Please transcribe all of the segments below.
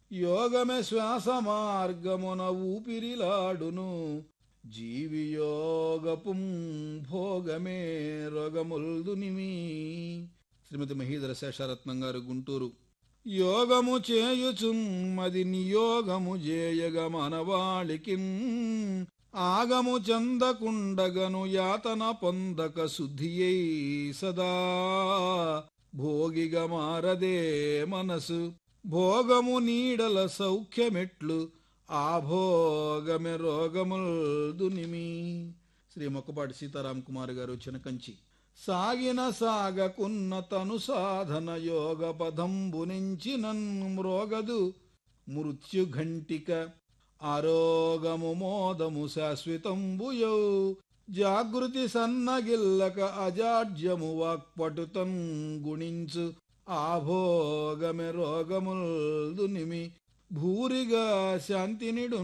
యోగమే శ్వాస మార్గమున ఊపిరిలాడును జీవి యోగపుం భోగమే రోగముల్దునిమి శ్రీమతి మహీధర శేషారత్నం గారు గుంటూరు యోగము చేయుచుం మది నియోగము జేయగ మనవాళికి ఆగము చందకుండగను యాతన పొందక శుద్ధియై సదా భోగిగా మారదే మనసు భోగము నీడల సౌఖ్యమెట్లు ఆ భోగమే రోగముల్ దునిమి శ్రీ మొక్కపాటి సీతారాం కుమార్ గారు చినకంచి సాగిన సాగకున్న తను సాధన యోగ పదంబు నుంచి నన్ను మ్రోగదు మృత్యుఘంటిక ఆరోగము మోదము శాశ్వతంబుయౌ జాగృతి సన్నగిల్లక అజాడ్యము వాక్పటుతం గుణించు ఆభోగమె రోగముల్దునిమి భూరిగా శాంతినిడు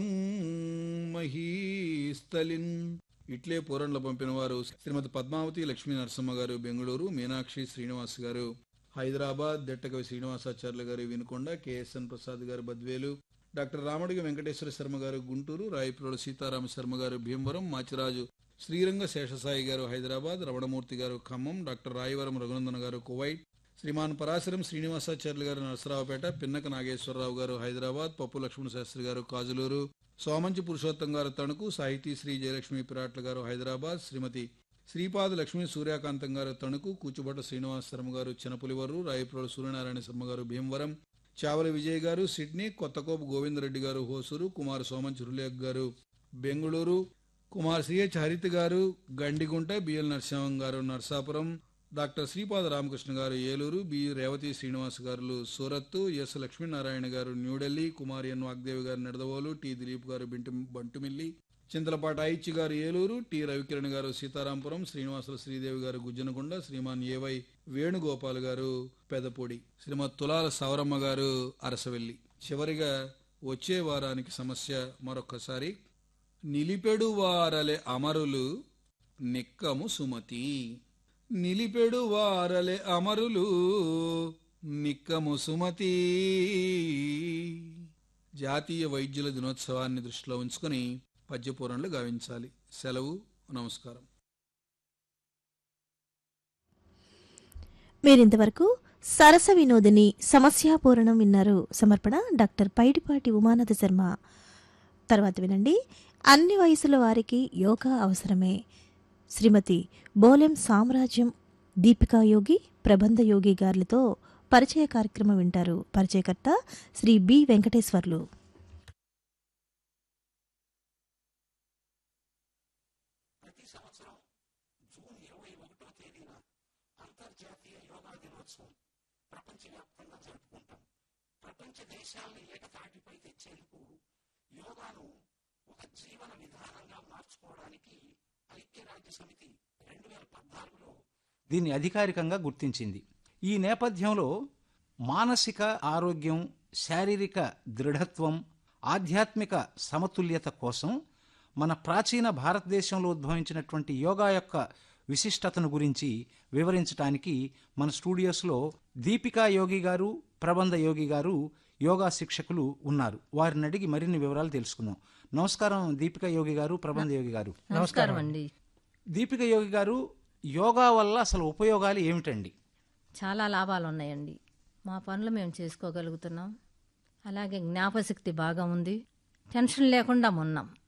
మహీస్థలిన్ ఇట్లే పూరణలు పంపిన వారు శ్రీమతి పద్మావతి లక్ష్మీ నరసింహ గారు బెంగళూరు మీనాక్షి శ్రీనివాస్ గారు హైదరాబాద్ దట్టకవి శ్రీనివాసాచార్యులు గారు వినుకొండ కెఎస్ఎన్ ప్రసాద్ గారు బద్వేలు డాక్టర్ రామడిగ వెంకటేశ్వర శర్మ గారు గుంటూరు రాయపురోలు సీతారామ శర్మ గారు భీమవరం మాచిరాజు శ్రీరంగ శేషసాయి గారు హైదరాబాద్ రమణమూర్తి గారు ఖమ్మం డాక్టర్ రాయవరం రఘునందన్ గారు కువైట్ శ్రీమాన్ పరాశరం శ్రీనివాసాచార్యులు గారు నరసరావుపేట పిన్నక నాగేశ్వరరావు గారు హైదరాబాద్ పప్పు లక్ష్మణ శాస్త్రి గారు కాజులూరు సోమంచి పురుషోత్తం గారు తణుకు సాహితీ శ్రీ జయలక్ష్మి పిరాట్ల గారు హైదరాబాద్ శ్రీమతి శ్రీపాద లక్ష్మీ సూర్యకాంతం గారు తణుకు కూచుబట్ట శ్రీనివాస శర్మ గారు చినపులివరు రాయపురోలు సూర్యనారాయణ శర్మ గారు భీమవరం చావలి విజయ్ గారు సిడ్నీ కొత్తకోపు గోవిందరెడ్డి గారు హోసూరు కుమార్ సోమంచి రులేక్ గారు బెంగుళూరు కుమార్ సిహెచ్ హరిత్ గారు గండిగుంట బిఎల్ నరసింహం గారు నర్సాపురం డాక్టర్ శ్రీపాద రామకృష్ణ గారు ఏలూరు బి రేవతి శ్రీనివాస్ గారు సూరత్ ఎస్ లక్ష్మీనారాయణ గారు న్యూఢిల్లీ కుమార్ ఎన్ వాగ్దేవి గారు నిడదవోలు టి దిలీప్ గారు బింటు బంటుమిల్లి చింతలపాట ఐచి గారు ఏలూరు టి రవికిరణ్ గారు సీతారాంపురం శ్రీనివాసుల శ్రీదేవి గారు గుజ్జనకొండ శ్రీమాన్ ఏవై వేణుగోపాల్ గారు పెదపొడి శ్రీమతి తులాల సౌరమ్మ గారు అరసవెల్లి చివరిగా వచ్చే వారానికి సమస్య మరొక్కసారి నిలిపెడు వారలే అమరులు నిక్కము సుమతి నిలిపెడు వారలే అమరులు నిక్కము సుమతి జాతీయ వైద్యుల దినోత్సవాన్ని దృష్టిలో ఉంచుకొని పద్యపూరణలు గావించాలి సెలవు నమస్కారం మీరింతవరకు సరస వినోదిని సమస్యాపూరణం విన్నారు సమర్పణ డాక్టర్ పైడిపాటి ఉమానాథ శర్మ తర్వాత వినండి అన్ని వయసుల వారికి యోగా అవసరమే శ్రీమతి బోలెం సామ్రాజ్యం దీపికా యోగి ప్రబంధ యోగి గారులతో పరిచయ కార్యక్రమం వింటారు పరిచయకర్త శ్రీ బి వెంకటేశ్వర్లు ప్రతి సంవత్సరం జూన్ ఇరవై ఒకటో తేదీన అంతర్జాతీయ యోగా దినోత్సవం ప్రపంచవ్యాప్తంగా జరుపుకుంటాం ప్రపంచ దేశాలను ఏకతాటిపై తెచ్చేందుకు యోగాను ఒక జీవన విధానంగా మార్చుకోవడానికి ఐక్యరాజ్య సమితి రెండు వేల పద్నాలుగులో దీన్ని అధికారికంగా గుర్తించింది ఈ నేపథ్యంలో మానసిక ఆరోగ్యం శారీరక దృఢత్వం ఆధ్యాత్మిక సమతుల్యత కోసం మన ప్రాచీన భారతదేశంలో ఉద్భవించినటువంటి యోగా యొక్క విశిష్టతను గురించి వివరించడానికి మన స్టూడియోస్లో దీపికా యోగి గారు ప్రబంధ యోగి గారు యోగా శిక్షకులు ఉన్నారు వారిని అడిగి మరిన్ని వివరాలు తెలుసుకుందాం నమస్కారం దీపికా యోగి గారు ప్రబంధ యోగి గారు నమస్కారం అండి దీపిక యోగి గారు యోగా వల్ల అసలు ఉపయోగాలు ఏమిటండి చాలా లాభాలు ఉన్నాయండి మా పనులు మేము చేసుకోగలుగుతున్నాం అలాగే జ్ఞాపశక్తి బాగా ఉంది టెన్షన్ లేకుండా ఉన్నాం